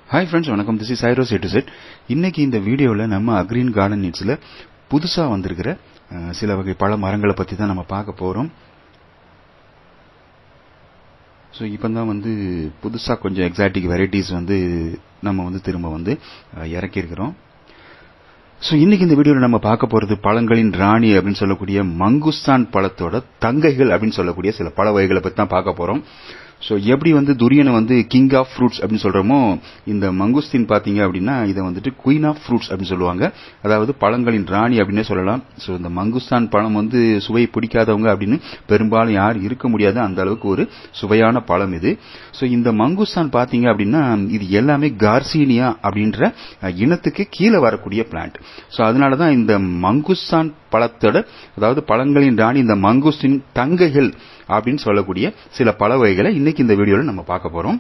hi friends வணக்கம் this is ஐரோஸ் எட்டு செட் இன்னைக்கு இந்த வீடியோவில் நம்ம அக்ரீன் கார்டன் நீட்ஸில் புதுசாக வந்திருக்கிற அஹ், சில வகை பழ மரங்களை பற்றி தான் நம்ம பார்க்க போகிறோம் ஸோ இப்போ தான் வந்து புதுசாக கொஞ்சம் எக்ஸாட்டிக் வெரைட்டிஸ் வந்து நம்ம வந்து திரும்ப வந்து அஹ், இறக்கியிருக்கிறோம் ஸோ இன்னைக்கு இந்த வீடியோவில் நம்ம பார்க்க போகிறது பழங்களின் ராணி அப்படின்னு சொல்லக்கூடிய மங்குஸ்தான் பழத்தோட தங்கைகள் அப்படின்னு சொல்லக்கூடிய சில பழ வகைகளை பற்றி தான் பார்க்க போகிறோம் ஸோ எப்படி வந்து துரியனை வந்து கிங் ஆஃப் ஃப்ரூட்ஸ் அப்படின்னு சொல்கிறோமோ இந்த மங்குஸ்தின் பார்த்தீங்க அப்படின்னா இதை வந்துட்டு குயின் ஆஃப் ஃப்ரூட்ஸ் அப்படின்னு சொல்லுவாங்க அதாவது பழங்களின் ராணி அப்படின்னே சொல்லலாம் ஸோ இந்த மங்குஸ்தான் பழம் வந்து சுவை பிடிக்காதவங்க அப்படின்னு பெரும்பாலும் யார் இருக்க முடியாது அந்த அளவுக்கு ஒரு சுவையான பழம் இது ஸோ இந்த மங்குஸ்தான் பார்த்தீங்க அப்படின்னா இது எல்லாமே கார்சீனியா அப்படின்ற அஹ், இனத்துக்கு கீழே வரக்கூடிய பிளான்ட் ஸோ அதனால தான் இந்த மங்குஸ்தான் பழத்தோட அதாவது பழங்களின் ராணி இந்த மங்குஸ்டின் தங்கைகள் அப்படின்னு சொல்லக்கூடிய சில பழ வகைகளை இன்னைக்கு இந்த வீடியோவில் நம்ம பார்க்க போறோம்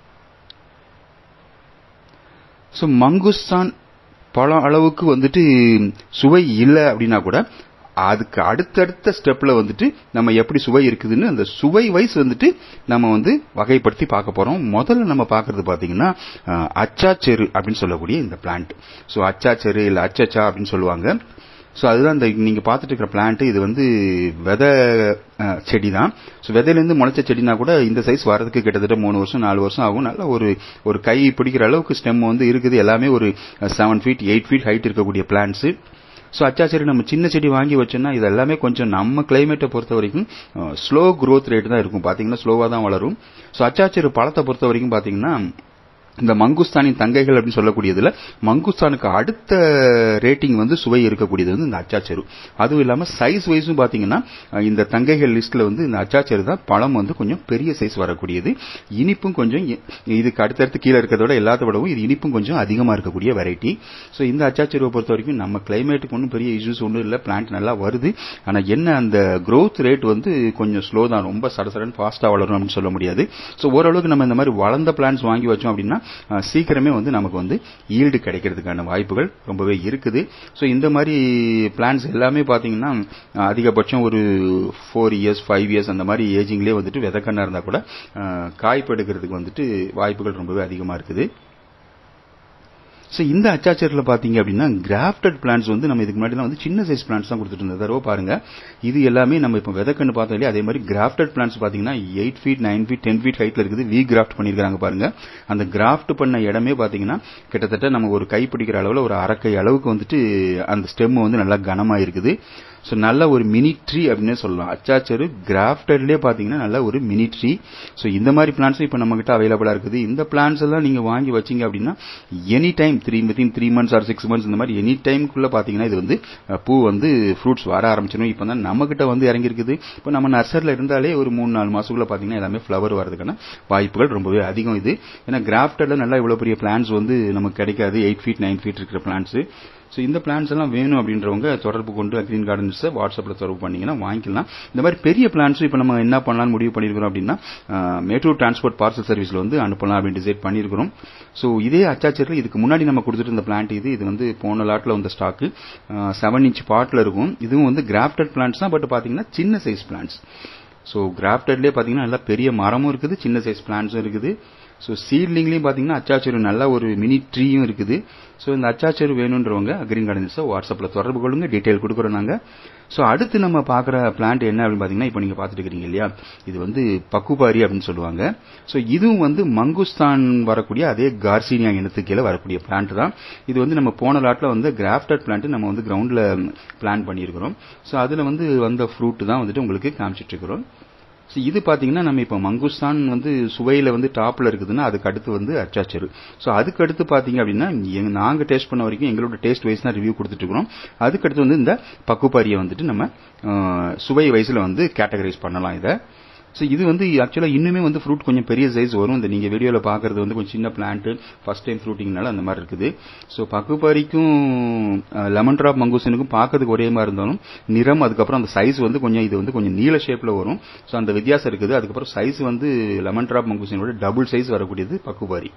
ஸோ மங்குஸ்தான் பழம் அளவுக்கு வந்துட்டு சுவை இல்லை அப்படின்னா கூட அதுக்கு அடுத்தடுத்த ஸ்டெப்ல வந்துட்டு நம்ம எப்படி சுவை இருக்குதுன்னு அந்த சுவை வைஸ் வந்துட்டு நம்ம வந்து வகைப்படுத்தி பார்க்க போறோம் முதல்ல நம்ம பார்க்கறது பாத்தீங்கன்னா அஹ், அச்சாச்செரு அப்படின்னு சொல்லக்கூடிய இந்த பிளான்ட் ஸோ அச்சாச்செரு இல்ல அச்சச்சா அப்படின்னு சொல்லுவாங்க ஸோ அதுதான் இந்த நீங்க பார்த்துட்டு இருக்கிற பிளான்ட் இது வந்து விதை அஹ், செடி தான் ஸோ விதையிலேருந்து முளைச்ச செடினா கூட இந்த சைஸ் வரதுக்கு கிட்டத்தட்ட மூணு வருஷம் நாலு வருஷம் ஆகும் நல்ல ஒரு ஒரு கை பிடிக்கிற அளவுக்கு ஸ்டெம் வந்து இருக்குது எல்லாமே ஒரு seven feet eight feet height இருக்கக்கூடிய பிளான்ட்ஸ் ஸோ அச்சாச்செடி நம்ம சின்ன செடி வாங்கி வச்சோம்னா இது எல்லாமே கொஞ்சம் நம்ம கிளைமேட்டை பொறுத்த வரைக்கும் ஸ்லோ growth ரேட் தான் இருக்கும் பார்த்தீங்கன்னா ஸ்லோவாக தான் வளரும் ஸோ அச்சாச்செரு பழத்தை பொறுத்த வரைக்கும் பார்த்தீங்கன்னா இந்த மங்குஸ்தானின் தங்கைகள் அப்படின்னு சொல்லக்கூடியதுல மங்குஸ்தானுக்கு அடுத்த ரேட்டிங் வந்து சுவை இருக்கக்கூடியது வந்து இந்த அச்சாச்செரு அதுவும் இல்லாம சைஸ் வைஸும் பாத்தீங்கன்னா அஹ், இந்த தங்கைகள் லிஸ்ட்ல வந்து இந்த அச்சாச்செரு தான் பழம் வந்து கொஞ்சம் பெரிய சைஸ் வரக்கூடியது இனிப்பும் கொஞ்சம் இ- இதுக்கு அடுத்தடுத்து கீழே இருக்கிறத விட எல்லாத்த விடவும் இது இனிப்பும் கொஞ்சம் அதிகமா இருக்கக்கூடிய வெரைட்டி ஸோ இந்த அச்சாச்செருவை பொறுத்த வரைக்கும் நம்ம கிளைமேட்டுக்கு ஒன்றும் பெரிய இஷ்யூஸ் ஒன்றும் இல்லை பிளான்ட் நல்லா வருது ஆனா என்ன அந்த growth ரேட் வந்து கொஞ்சம் ஸ்லோ தான் ரொம்ப சடசடன்னு ஃபாஸ்டா வளரும் அப்படின்னு சொல்ல முடியாது ஸோ ஓரளவுக்கு நம்ம இந்த மாதிரி வளர்ந்த பிளான்ஸ் வாங்கி வச்சோம் அப்படின்னா அஹ், சீக்கிரமே வந்து நமக்கு வந்து ஈல்டு கிடைக்கிறதுக்கான வாய்ப்புகள் ரொம்பவே இருக்குது ஸோ இந்த மாதிரி பிளான்ஸ் எல்லாமே பார்த்தீங்கன்னா அஹ், அதிகபட்சம் ஒரு ஃபோர் இயர்ஸ் ஃபைவ் இயர்ஸ் அந்த மாதிரி ஏஜிங்லேயே வந்துட்டு விதக்கண்ணா இருந்தால் கூட அஹ், காய்ப்பு எடுக்கிறதுக்கு வந்துட்டு வாய்ப்புகள் ரொம்பவே அதிகமாக இருக்குது ஸோ இந்த அச்சாச்சரில் பார்த்தீங்க அப்படின்னா கிராஃப்டட் பிளான்ஸ் வந்து நம்ம இதுக்கு முன்னாடி வந்து சின்ன சைஸ் பிளான்ஸ் தான் கொடுத்துட்டு இருந்தோம் தடவை பாருங்க இது எல்லாமே நம்ம இப்போ விதக்கன்னு பார்த்தோம் இல்லையா அதே மாதிரி கிராஃப்டட் பிளான்ஸ் பார்த்தீங்கன்னா eight feet nine feet ten feet ஹைட்ல இருக்குது வி கிராஃப்ட் பண்ணியிருக்காங்க பாருங்க அந்த கிராஃப்ட் பண்ண இடமே பார்த்தீங்கன்னா கிட்டத்தட்ட நம்ம ஒரு கை பிடிக்கிற அளவில் ஒரு அரைக்கை அளவுக்கு வந்துட்டு அந்த ஸ்டெம் வந்து நல்லா கனமா இருக்குது ஸோ நல்ல ஒரு மினி ட்ரீ அப்படின்னே சொல்லலாம் அச்சாச்சரு கிராஃப்டட்லேயே பார்த்தீங்கன்னா நல்ல ஒரு மினி ட்ரீ ஸோ இந்த மாதிரி பிளான்ஸும் இப்போ நம்ம கிட்ட அவைலபிளாக இருக்குது இந்த பிளான்ஸ் எல்லாம் நீங்கள் வாங்கி வச்சீங்க அப்படின்னா any time three within three months or six months இந்த மாதிரி எனி டைம்குள்ளே பார்த்தீங்கன்னா இது வந்து அஹ், பூ வந்து ஃப்ரூட்ஸ் வர ஆரம்பிச்சிடும் இப்போ தான் நம்ம கிட்ட வந்து இறங்கியிருக்குது இப்போ நம்ம நர்சரியில் இருந்தாலே ஒரு மூணு நாலு மாசத்துக்குள்ள பார்த்தீங்கன்னா எல்லாமே ஃப்ளவர் வரதுக்கான வாய்ப்புகள் ரொம்பவே அதிகம் இது ஏன்னா கிராஃப்டட்ல நல்லா இவ்வளோ பெரிய பிளான்ஸ் வந்து நமக்கு கிடைக்காது எயிட் ஃபீட் நைன் ஃபீட் இருக்கிற பிளான்ஸ் ஸோ இந்த பிளான்ஸ் எல்லாம் வேணும் அப்படின்றவங்க தொடர்பு கொண்டு கிரீன் கார்டன்ஸை வாட்ஸ்அப்பில் தொடர்பு பண்ணீங்கன்னா வாங்கிக்கலாம் இந்த மாதிரி பெரிய பிளான்ஸும் இப்போ நம்ம என்ன பண்ணலாம்னு முடிவு பண்ணியிருக்கிறோம் அப்படின்னா மேட்டூர் டிரான்ஸ்போர்ட் பார்சல் சர்வீஸில் வந்து அனுப்பலாம் அப்படின்னு டிசைட் பண்ணியிருக்கிறோம் ஸோ இதே அச்சாச்சரில் இதுக்கு முன்னாடி நம்ம கொடுத்துட்டு இருந்த பிளான்ட் இது இது வந்து போன லாட்டில் வந்த ஸ்டாக்கு செவன் இன்ச் பாட்டில் இருக்கும் இதுவும் வந்து கிராஃப்டட் பிளான்ட்ஸ் தான் பட் பார்த்தீங்கன்னா சின்ன சைஸ் பிளான்ட்ஸ் ஸோ கிராஃப்டட்லேயே பார்த்தீங்கன்னா நல்லா பெரிய மரமும் இருக்குது சின்ன சைஸ் பிளான்ட்ஸும் இருக்குது ஸோ சீட்லிங்லேயும் பார்த்தீங்கன்னா அச்சாச்செரு நல்ல ஒரு மினி ட்ரீயும் இருக்குது ஸோ இந்த அச்சாச்செரு வேணுன்றவங்க கிரீன் கார்டன்ஸை வாட்ஸ்அப்பில் தொடர்பு கொள்ளுங்க டீட்டெயில் கொடுக்குறோம் நாங்கள் ஸோ அடுத்து நம்ம பார்க்குற பிளான்ட் என்ன அப்படின்னு பார்த்தீங்கன்னா இப்போ நீங்கள் பார்த்துட்டு இருக்கிறீங்க இல்லையா இது வந்து பக்குபாரி அப்படின்னு சொல்லுவாங்க ஸோ இதுவும் வந்து மங்குஸ்தான் வரக்கூடிய அதே கார்சீனியா இனத்துக்கு கீழே வரக்கூடிய பிளான்ட் தான் இது வந்து நம்ம போன லாட்டில் வந்து கிராஃப்டட் பிளான்ட் நம்ம வந்து கிரவுண்டில் பிளான் பண்ணியிருக்கிறோம் ஸோ அதில் வந்து வந்த ஃப்ரூட் தான் வந்துட்டு உங்களுக்கு காமிச்சிட்டு இருக்கிறோம் ஸோ இது பார்த்தீங்கன்னா நம்ம இப்போ மங்குஸ்தான் வந்து சுவையில் வந்து டாப்பில் இருக்குதுன்னா அதுக்கு அடுத்து வந்து அச்சாச்சரு ஸோ அதுக்கு அடுத்து பார்த்தீங்க அப்படின்னா எங்க- நாங்க டேஸ்ட் பண்ண வரைக்கும் எங்களோட டேஸ்ட் வைஸ் தான் ரிவ்யூ கொடுத்துட்டு இருக்கிறோம் அதுக்கு அடுத்து வந்து இந்த பக்குப்பாரியை வந்துட்டு நம்ம அஹ், சுவை வயசில் வந்து கேட்டகரைஸ் பண்ணலாம் இதை ஸோ இது வந்து ஆக்சுவலாக இன்னுமே வந்து ஃப்ரூட் கொஞ்சம் பெரிய சைஸ் வரும் இந்த நீங்கள் வீடியோவில் பார்க்கறது வந்து கொஞ்சம் சின்ன பிளான்ட் ஃபர்ஸ்ட் டைம் ஃப்ரூட்டிங்னால அந்த மாதிரி இருக்குது ஸோ பக்குப்பாரிக்கும் லெமன் ட்ராப் மங்கூசனுக்கும் பார்க்கறதுக்கு ஒரே மாதிரி இருந்தாலும் நிறம் அதுக்கப்புறம் அந்த சைஸ் வந்து கொஞ்சம் இது வந்து கொஞ்சம் நீல ஷேப்பில் வரும் ஸோ அந்த வித்தியாசம் இருக்குது அதுக்கப்புறம் சைஸ் வந்து லெமன் ட்ராப் மங்கூசனோட டபுள் சைஸ் வரக்கூடியது பக்குபாரி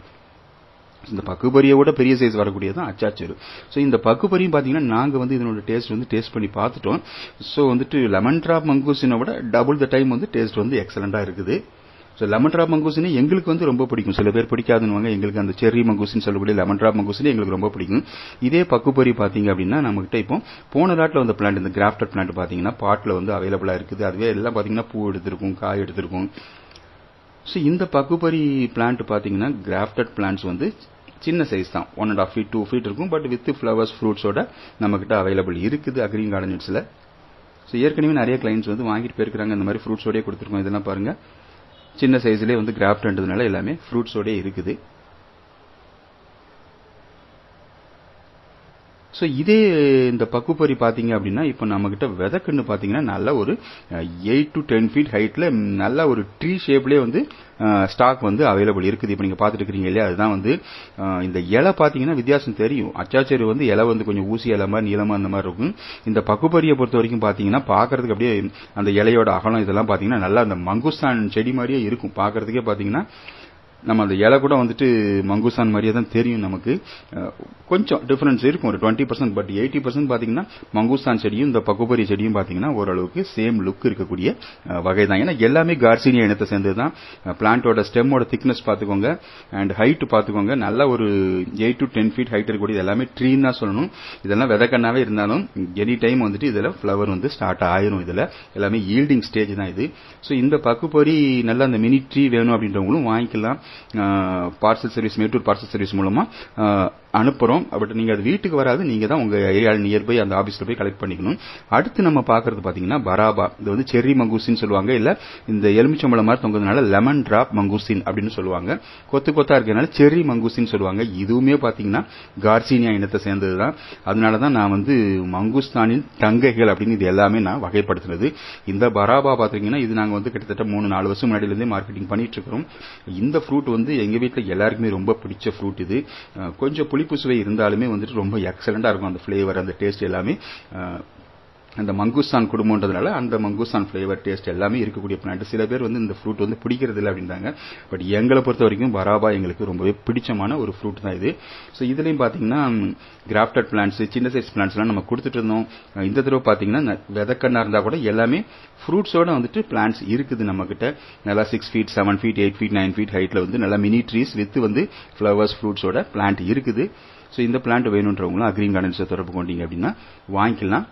இந்த பக்குபரியை விட பெரிய சைஸ் வரக்கூடியது தான் அச்சாச்சரு ஸோ இந்த பக்குபரியும் பார்த்தீங்கன்னா நாங்கள் வந்து இதனோட டேஸ்ட் வந்து டேஸ்ட் பண்ணி பார்த்துட்டோம் ஸோ வந்துட்டு லெமன் ட்ராப் மங்கூசினை விட டபுள் த டைம் வந்து டேஸ்ட் வந்து எக்ஸலண்டாக இருக்குது ஸோ லெமன் ட்ராப் மங்கூசினே எங்களுக்கு வந்து ரொம்ப பிடிக்கும் சில பேர் பிடிக்காதுன்னு எங்களுக்கு அந்த செர்ரி மங்கூசின்னு சொல்லக்கூடிய லெமன் ட்ராப் மங்கூசினே எங்களுக்கு ரொம்ப பிடிக்கும் இதே பக்குப்பொரி பார்த்தீங்க அப்படின்னா நம்மகிட்ட இப்போ போன நாட்டில் வந்த பிளான்ட் இந்த கிராஃப்டட் பிளான்ட் பார்த்தீங்கன்னா பாட்டில் வந்து அவைலபிளாக இருக்குது அதுவே எல்லாம் பார்த்தீங்கன்னா பூ எடுத்திருக்கும் காய் எடுத்திருக்கும் ஸோ இந்த பக்குப்பொரி பிளான்ட் பார்த்தீங்கன்னா கிராஃப்டட் பிளான்ட்ஸ் வந்து சின்ன சைஸ் தான் one and half feet two feet இருக்கும் பட் வித் ஃப்ளவர்ஸ் ஃப்ரூட்ஸோட நம்மக்கிட்ட அவைலபிள் இருக்குது அக்ரீன் கார்டன்ஸில் ஸோ ஏற்கனவே நிறைய கிளைண்ட்ஸ் வந்து வாங்கிட்டு போயிருக்கிறாங்க இந்த மாதிரி ஃப்ரூட்ஸோடய கொடுத்துருக்கோம் இதெல்லாம் பாருங்க சின்ன சைஸ்லேயே வந்து கிராஃப்ட்ன்றதுனால எல்லாமே ஃப்ரூட்ஸோடய இருக்குது ஸோ இதே இந்த பக்குப்பொரி பார்த்தீங்க அப்படின்னா இப்போ நம்மக்கிட்ட விதக்குன்னு பார்த்தீங்கன்னா நல்ல ஒரு எயிட் டு டென் ஃபீட் ஹைட்டில் நல்ல ஒரு ட்ரீ ஷேப்லேயே வந்து ஸ்டாக் வந்து அவைலபிள் இருக்குது இப்போ நீங்கள் பார்த்துட்டு இருக்கிறீங்க இல்லையா அதுதான் வந்து இந்த இலை பார்த்தீங்கன்னா வித்தியாசம் தெரியும் அச்சாச்சேரி வந்து இலை வந்து கொஞ்சம் ஊசி இலை மாதிரி நீளமாக அந்த மாதிரி இருக்கும் இந்த பக்குப்பொரியை பொறுத்த வரைக்கும் பார்த்தீங்கன்னா பார்க்கறதுக்கு அப்படியே அந்த இலையோட அகலம் இதெல்லாம் பார்த்தீங்கன்னா நல்லா அந்த மங்குஸ்தான் செடி மாதிரியே இருக்கும் பார்க்கறதுக்கே பார்த்தீங்கன்னா நம்ம அந்த இலை கூட வந்துட்டு மங்குசான் மாதிரியே தான் தெரியும் நமக்கு கொஞ்சம் டிஃபரன்ஸ் இருக்கும் ஒரு twenty percent but eighty percent பார்த்தீங்கன்னா மங்குஸ்தான் செடியும் இந்த பக்குபரி செடியும் பார்த்தீங்கன்னா ஓரளவுக்கு சேம் லுக் இருக்கக்கூடிய வகை தான் ஏன்னா எல்லாமே கார்சினியா இனத்தை சேர்ந்தது தான் பிளான்ட்டோட ஸ்டெம்மோட திக்னஸ் பார்த்துக்கோங்க அண்ட் ஹைட் பார்த்துக்கோங்க நல்ல ஒரு eight to ten feet height இருக்கக்கூடிய எல்லாமே ட்ரீன்னு தான் சொல்லணும் இதெல்லாம் விதக்கண்ணாவே இருந்தாலும் எனி டைம் வந்துட்டு இதில் ஃப்ளவர் வந்து ஸ்டார்ட் ஆயிரும் இதில் எல்லாமே ஈல்டிங் ஸ்டேஜ் தான் இது ஸோ இந்த பக்குப்பொரி நல்ல அந்த மினி ட்ரீ வேணும் அப்படின்றவங்களும் வாங்கிக்கலாம் parcel service Mettur parcel service மூலமா அனுப்புறோம் பட் நீங்க அது வீட்டுக்கு வராது நீங்க தான் உங்க ஏரியா நியர்பை அந்த ஆபீஸ்ல போய் கலெக்ட் பண்ணிக்கணும் அடுத்து நம்ம பாக்குறது பாத்தீங்கன்னா பராபா இது வந்து செர்ரி மங்கூசின்னு சொல்லுவாங்க இல்ல இந்த எலுமிச்சம்பழம் மாதிரி தொங்குறதுனால லெமன் டிராப் மங்கூசின் அப்படின்னு சொல்லுவாங்க கொத்து கொத்தா இருக்கனால செர்ரி மங்கூசின்னு சொல்லுவாங்க இதுவுமே பாத்தீங்கன்னா கார்சினியா இனத்தை சேர்ந்தது தான் அதனால தான் நான் வந்து மங்குஸ்தானின் தங்கைகள் அப்படின்னு இது எல்லாமே நான் வகைப்படுத்துறது இந்த பராபா பாத்தீங்கன்னா இது நாங்க வந்து கிட்டத்தட்ட மூணு நாலு வருஷம் முன்னாடில இருந்தே மார்க்கெட்டிங் பண்ணிட்டு இருக்கிறோம் இந்த ஃப்ரூட் வந்து எங்க வீட்டில் எல்லாருக்குமே ரொம்ப பிடிச்ச ஃப்ரூட் இது கொஞ்சம் புளிப்பு சுவை இருந்தாலுமே வந்துட்டு ரொம்ப எக்ஸலண்டா இருக்கும் அந்த ஃபிளேவர் அந்த டேஸ்ட் எல்லாமே அந்த மங்குஸ்தான் குடும்பம்ன்றதுனால அந்த மங்குஸ்தான் ஃபிளேவர் டேஸ்ட் எல்லாமே இருக்கக்கூடிய பிளான்ட் சில பேர் வந்து இந்த ஃப்ரூட் வந்து பிடிக்கிறது இல்லை அப்படின்றாங்க பட் எங்களை பொறுத்த வரைக்கும் பராபா எங்களுக்கு ரொம்பவே பிடிச்சமான ஒரு ஃப்ரூட் தான் இது ஸோ இதுலயும் பாத்தீங்கன்னா கிராஃப்டட் பிளான்ட்ஸ் சின்ன சைஸ் பிளான்ட்ஸ்லாம் நம்ம கொடுத்துட்டு இருந்தோம் இந்த தடவை பாத்தீங்கன்னா விதக்கண்ணா இருந்தா கூட எல்லாமே ஃப்ரூட்ஸோட வந்துட்டு பிளான்ட்ஸ் இருக்குது நம்ம கிட்ட நல்லா six feet seven feet eight feet nine feet ஹைட்ல வந்து நல்லா மினி ட்ரீஸ் வித் வந்து ஃபிளவர்ஸ் ஃப்ரூட்ஸோட பிளான்ட் இருக்குது ஸோ இந்த பிளான்ட் வேணுன்றவங்களும் அக்ரீன் கார்டன்ஸை தொடர்பு கொண்டீங்க அப்படின்னா வாங்கிக்கலாம்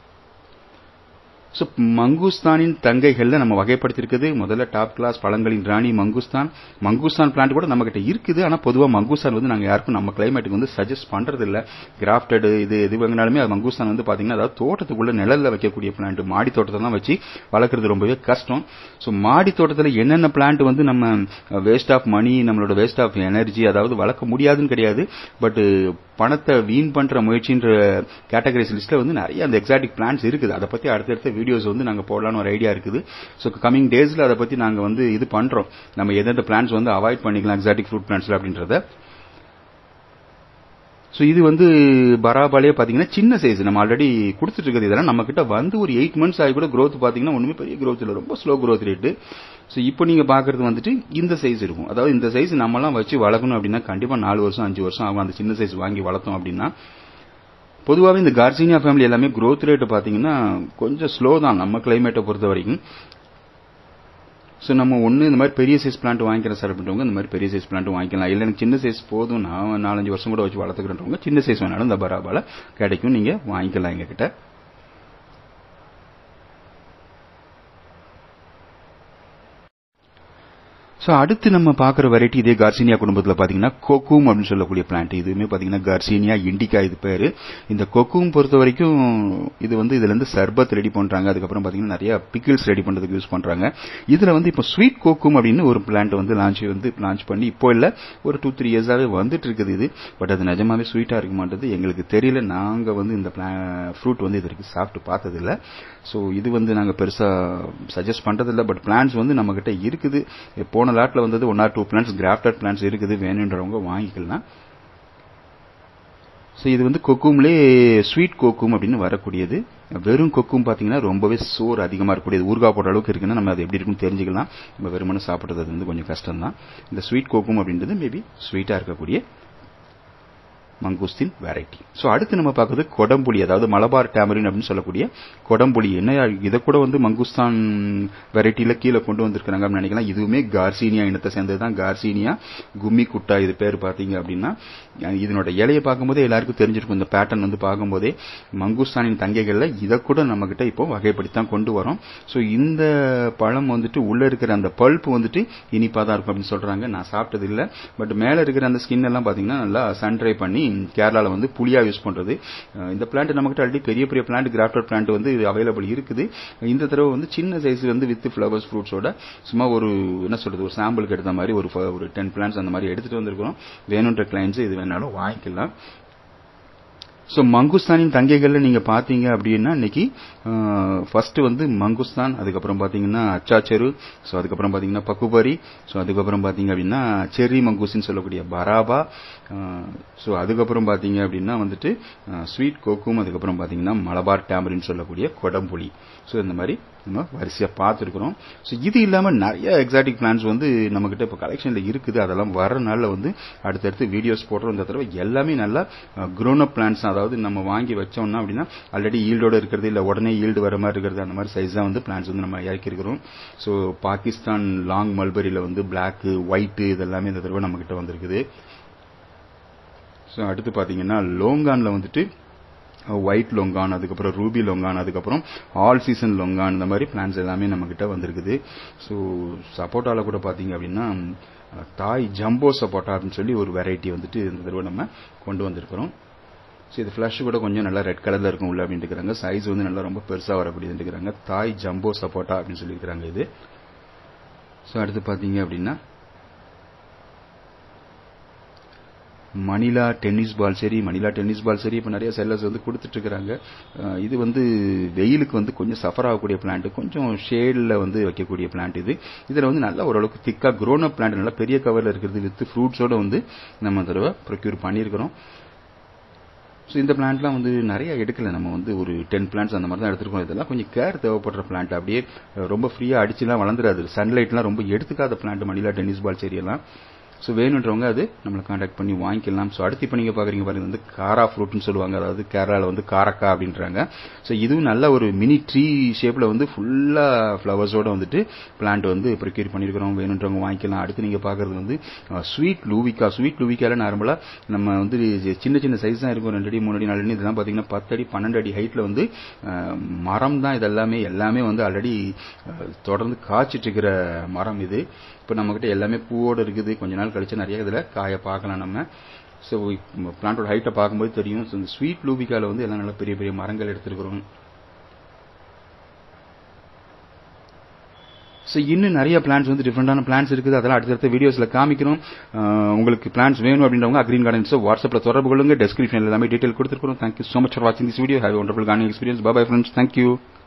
ஸோ மங்குஸ்தானின் தங்கைகள்ல நம்ம வகைப்படுத்திருக்குது முதல்ல டாப் கிளாஸ் பழங்களின் ராணி மங்குஸ்தான் மங்குஸ்தான் பிளான்ட் கூட நம்ம கிட்ட இருக்குது ஆனா பொதுவா மங்குஸ்தான் வந்து நாங்க யாருக்கும் நம்ம கிளைமேட்டுக்கு வந்து சஜஸ்ட் பண்றது இல்ல கிராஃப்டட் இது எது வாங்கினாலுமே அது மங்குஸ்தான் வந்து பாத்தீங்கன்னா அதாவது தோட்டத்துக்குள்ள நிழல்ல வைக்கக்கூடிய பிளான்ட் மாடி தோட்டத்தை தான் வச்சு வளர்க்கறது ரொம்பவே கஷ்டம் ஸோ மாடி தோட்டத்தில் என்னென்ன பிளான்ட் வந்து நம்ம வேஸ்ட் ஆஃப் மணி நம்மளோட வேஸ்ட் ஆஃப் எனர்ஜி அதாவது வளர்க்க முடியாதுன்னு கிடையாது பட் பணத்தை வீண் பண்ற முயற்சின்ற கேட்டகரிஸ் லிஸ்ட்ல வந்து நிறைய அந்த எக்ஸாட்டிக் பிளான்ஸ் இருக்குது அதை பத்தி அடுத்தடுத்த வீடியோஸ் வந்து நாங்க போடலாம்னு ஒரு ஐடியா இருக்குது ஸோ கமிங் டேஸ்ல அதை பத்தி நாங்க வந்து இது பண்றோம் நம்ம எந்தெந்த பிளான்ஸ் வந்து அவாய்ட் பண்ணிக்கலாம் எக்ஸாட்டிக் ஃப்ரூட் பிளான்ஸ்ல அப்படின்றத ஸோ இது வந்து பராபாலே பார்த்தீங்கன்னா சின்ன சைஸ் நம்ம ஆல்ரெடி கொடுத்துட்டு இருக்கிறது இதெல்லாம் நம்ம கிட்ட வந்து ஒரு எயிட் மந்த்ஸ் ஆகி கூட growth பார்த்தீங்கன்னா ஒன்றுமே பெரிய growth இல்லை ரொம்ப ஸ்லோ growth ரேட்டு ஸோ இப்போ நீங்க பார்க்கறது வந்துட்டு இந்த சைஸ் இருக்கும் அதாவது இந்த சைஸ் நம்மலாம் வச்சு வளர்க்கணும் அப்படின்னா கண்டிப்பா நாலு வருஷம் அஞ்சு வருஷம் ஆகும் அந்த சின்ன சைஸ் வாங்கி வளர்த்தோம் அப்படின்னா பொதுவாகவே இந்த கார்சினியா ஃபேமிலி எல்லாமே growth ரேட் பார்த்தீங்கன்னா கொஞ்சம் ஸ்லோ தான் நம்ம கிளைமேட்டை பொறுத்த வரைக்கும் ஸோ நம்ம ஒன்று இந்த மாதிரி பெரிய சைஸ் பிளான்ட் வாங்கிக்கிறேன் சார் அப்படின்றவங்க இந்த மாதிரி பெரிய சைஸ் பிளான்ட் வாங்கிக்கலாம் இல்லை எனக்கு சின்ன சைஸ் போதும் நான் நாலஞ்சு வருஷம் கூட வச்சு வளர்த்துக்கிறேன்றவங்க சின்ன சைஸ் வேணாலும் இந்த பராபால கிடைக்கும் நீங்க வாங்கிக்கலாம் எங்ககிட்ட ஸோ அடுத்து நம்ம பார்க்குற வெரைட்டி இதே கார்சினியா குடும்பத்தில் பார்த்தீங்கன்னா கொக்கும் அப்படின்னு சொல்லக்கூடிய பிளான்ட் இதுவுமே பார்த்தீங்கன்னா கார்சினியா இண்டிகா இது பேர் இந்த கொக்கும் பொறுத்த வரைக்கும் இது வந்து இதுல இருந்து சர்பத் ரெடி பண்றாங்க அதுக்கப்புறம் பார்த்தீங்கன்னா நிறைய பிக்கிள்ஸ் ரெடி பண்றதுக்கு யூஸ் பண்றாங்க இதுல வந்து இப்போ ஸ்வீட் கோக்கும் அப்படின்னு ஒரு பிளான்ட் வந்து லான்ச் வந்து லான்ச் பண்ணி இப்போ இல்ல ஒரு டூ த்ரீ இயர்ஸாவே வந்துட்டு இருக்குது இது பட் அது நிஜமாவே ஸ்வீட்டா இருக்க மாட்டேது எங்களுக்கு தெரியல நாங்க வந்து இந்த ஃப்ரூட் வந்து இது வரைக்கும் சாப்பிட்டு பார்த்தது இல்ல ஸோ இது வந்து நாங்க பெருசா சஜஸ்ட் பண்றது இல்ல பட் பிளான்ஸ் வந்து நம்ம கிட்ட இருக்குது போன லாட்ல வந்தது one or two plants grafted plants இருக்குது வேணுன்றவங்க வாங்கிக்கலாம் ஸோ இது வந்து கொக்கும்லே ஸ்வீட் கொக்கும் அப்படின்னு வரக்கூடியது வெறும் கொக்கும் பார்த்தீங்கன்னா ரொம்பவே சோறு அதிகமாக இருக்கக்கூடியது ஊறுகாய் போடுற அளவுக்கு இருக்குன்னா நம்ம அது எப்படி இருக்குன்னு தெரிஞ்சுக்கலாம் நம்ம வெறுமனே சாப்பிட்றது வந்து கொஞ்சம் கஷ்டம் தான் இந்த ஸ்வீட் கொக்கும் அப்படின்றது மேபி ஸ்வீட்டாக இருக்கக்கூடிய மங்குஸ்தின் வெரைட்டி ஸோ அடுத்து நம்ம பார்க்குறது கொடம்புளி அதாவது மலபார் டேமரின் அப்படின்னு சொல்லக்கூடிய கொடம்புளி என்ன இதை கூட வந்து மங்குஸ்தான் வெரைட்டியில கீழே கொண்டு வந்திருக்கிறாங்க அப்படின்னு நினைக்கலாம் இதுவுமே கார்சீனியா இனத்தை சேர்ந்தது தான் கார்சீனியா கும்மி குட்டா இது பேர் பார்த்தீங்க அப்படின்னா இதனோட இலையை பார்க்கும்போதே எல்லாருக்கும் தெரிஞ்சிருக்கும் இந்த பேட்டர்ன் வந்து பார்க்கும்போதே மங்குஸ்தானின் தங்கைகள்ல இதை கூட நம்ம கிட்ட இப்போ வகைப்படுத்தான் கொண்டு வரோம் ஸோ இந்த பழம் வந்துட்டு உள்ள இருக்கிற அந்த பல்ப் வந்துட்டு இனிப்பா தான் இருக்கும் அப்படின்னு சொல்றாங்க நான் சாப்பிட்டது இல்லை பட் மேல இருக்கிற அந்த ஸ்கின் எல்லாம் பாத்தீங்கன்னா நல்லா சன்ட்ரை பண்ணி கேரளால வந்து புளியா யூஸ் பண்றது இந்த பிளான்ட் நம்மகிட்ட ஆல்ரெடி பெரிய பெரிய பிளான்ட் கிராஃப்டட் பிளான்ட் வந்து அவைலபிள் இருக்குது இந்த தடவை வந்து சின்ன சைஸ் வந்து வித் ஃபிளவர்ஸ் ஃப்ரூட்ஸோட சும்மா ஒரு என்ன சொல்றது ஒரு சாம்பிளுக்கு எடுத்த மாதிரி ஒரு ஒரு டென் பிளான்ஸ் அந்த மாதிரி எடுத்துட்டு வந்திருக்கிறோம் வேணுன்ற கிளைண்ட்ஸ் இது வேணாலும் வாங்கிக்கலாம் ஸோ மங்குஸ்தானின் தங்கைகள்ல நீங்க பாத்தீங்க அப்படின்னா இன்னைக்கு ஃபர்ஸ்ட் வந்து மங்குஸ்தான் அதுக்கப்புறம் பாத்தீங்கன்னா அச்சாச்செரு ஸோ அதுக்கப்புறம் பாத்தீங்கன்னா பக்குபரி ஸோ அதுக்கப்புறம் பாத்தீங்க அப்படின்னா செர்ரி மங்குஸ்ன்னு சொல்லக்கூடிய பராபா ஸோ அதுக்கப்புறம் பாத்தீங்க அப்படின்னா வந்துட்டு ஸ்வீட் கோக்கும் அதுக்கப்புறம் பாத்தீங்கன்னா மலபார் டேமரின்னு சொல்லக்கூடிய கொடம்புளி ஸோ இந்த மாதிரி நம்ம வரிசையா பார்த்துருக்குறோம் ஸோ இது இல்லாம நிறைய எக்ஸாட்டிக் பிளான்ஸ் வந்து நம்ம கிட்ட இப்போ கலெக்ஷன்ல இருக்குது அதெல்லாம் வர நாள்ல வந்து அடுத்தடுத்து வீடியோஸ் போடுறோம் இந்த தடவை எல்லாமே நல்லா குரோன் அப் பிளான்ஸ் அதாவது நம்ம வாங்கி வச்சோம்னா அப்படின்னா ஆல்ரெடி ஈல்டோட இருக்கிறது இல்ல உடனே ஈல்டு வர மாதிரி இருக்கிறது அந்த மாதிரி சைஸ் தான் வந்து பிளான்ஸ் வந்து நம்ம இறக்கி இருக்கிறோம் ஸோ பாகிஸ்தான் லாங் மல்பரியில வந்து பிளாக் ஒயிட் இதெல்லாமே இந்த தடவை நம்ம கிட்ட வந்திருக்குது ஸோ அடுத்து பாத்தீங்கன்னா லோங்கான்ல வந்துட்டு ஒயிட் லொங்கான் அதுக்கப்புறம் ரூபி லொங்கான் அதுக்கப்புறம் ஆல் சீசன் லொங்கான் இந்த மாதிரி பிளான்ஸ் எல்லாமே நம்ம கிட்ட வந்திருக்குது ஸோ சப்போட்டால கூட பாத்தீங்க அப்படின்னா தாய் ஜம்போ சப்போட்டா அப்படின்னு சொல்லி ஒரு வெரைட்டி வந்துட்டு இந்த தடவை நம்ம கொண்டு வந்திருக்கிறோம் ஸோ இது ஃபிளஷ் கூட கொஞ்சம் நல்லா ரெட் கலர்ல இருக்கும் உள்ள அப்படின்னு இருக்கிறாங்க சைஸ் வந்து நல்லா ரொம்ப பெருசா வரக்கூடியது இருக்கிறாங்க தாய் ஜம்போ சப்போட்டா அப்படின்னு சொல்லியிருக்கிறாங்க இது ஸோ அடுத்து பாத்தீங்க அப்படின்னா மணிலா டென்னிஸ் பால் சரி மணிலா டென்னிஸ் பால் சரி இப்போ நிறைய செல்லர்ஸ் வந்து கொடுத்துட்டு இருக்கிறாங்க இது வந்து வெயிலுக்கு வந்து கொஞ்சம் சஃபர் ஆகக்கூடிய பிளான்ட் கொஞ்சம் ஷேடில் வந்து வைக்கக்கூடிய பிளான்ட் இது இதில் வந்து நல்ல ஓரளவுக்கு திக்கா க்ரோன் அப் பிளான்ட் நல்லா பெரிய கவரில் இருக்கிறது வித் ஃப்ரூட்ஸோட வந்து நம்ம தடவை ப்ரொக்யூர் பண்ணியிருக்கிறோம் ஸோ இந்த பிளான்ட்லாம் வந்து நிறைய எடுக்கல நம்ம வந்து ஒரு டென் பிளான்ட்ஸ் அந்த மாதிரி தான் எடுத்துருக்கோம் இதெல்லாம் கொஞ்சம் கேர் தேவைப்படுற பிளான்ட் அப்படியே ரொம்ப ஃப்ரீயாக அடிச்சுலாம் வளர்ந்துராது சன்லைட்லாம் ரொம்ப எடுத்துக்காத பிளான்ட் மணிலா டென்னிஸ் பால் செடியெல்லாம் ஸோ வேணுன்றவங்க அது நம்மளை காண்டாக்ட் பண்ணி வாங்கிக்கலாம் ஸோ அடுத்து இப்போ நீங்கள் பார்க்குறீங்க பாருங்க வந்து காரா ஃப்ரூட்னு சொல்லுவாங்க அதாவது கேரளாவில் வந்து காரக்கா அப்படின்றாங்க ஸோ இதுவும் நல்ல ஒரு மினி ட்ரீ ஷேப்பில் வந்து ஃபுல்லாக ஃப்ளவர்ஸோட வந்துட்டு பிளான்ட் வந்து ப்ரிக்யூர் பண்ணியிருக்கிறோம் வேணுன்றவங்க வாங்கிக்கலாம் அடுத்து நீங்கள் பார்க்குறது வந்து ஸ்வீட் லூவிக்கா ஸ்வீட் லூவிக்கால நார்மலாக நம்ம வந்து சின்ன சின்ன சைஸ் தான் இருக்கும் ரெண்டு அடி மூணு அடி நாலு அடி இதெல்லாம் பார்த்தீங்கன்னா பத்து அடி பன்னெண்டு அடி ஹைட்டில் வந்து மரம் தான் இதெல்லாமே எல்லாமே வந்து ஆல்ரெடி தொடர்ந்து காய்ச்சிட்டு இருக்கிற மரம் இது இப்போ நம்மகிட்ட எல்லாமே பூவோடு இருக்குது கொஞ்ச நாள் கழிச்சு நிறைய இதில் காய பார்க்கலாம் நம்ம ஸோ பிளான்ட்டோட ஹைட்டை பார்க்கும்போது தெரியும் ஸோ இந்த ஸ்வீட் லூபிக்கால வந்து எல்லாம் நல்லா பெரிய பெரிய மரங்கள் எடுத்துருக்கிறோம் ஸோ இன்னும் நிறைய பிளான்ஸ் வந்து டிஃப்ரெண்டான பிளான்ஸ் இருக்குது அதெல்லாம் அடுத்தடுத்த வீடியோஸில் காமிக்கிறோம் உங்களுக்கு பிளான்ஸ் வேணும் அப்படின்றவங்க அக்ரீன் கார்டன்ஸ் வாட்ஸ்அப்பில் தொடர்பு கொள்ளுங்க டெஸ்கிரிப்ஷன் எல்லாமே டீட்டெயில் கொடுத்துருக்கோம் தேங்க்யூ ஸோ மச் ஃபார் வாட்சிங் this video have wonderful gardening experience bye friends thank you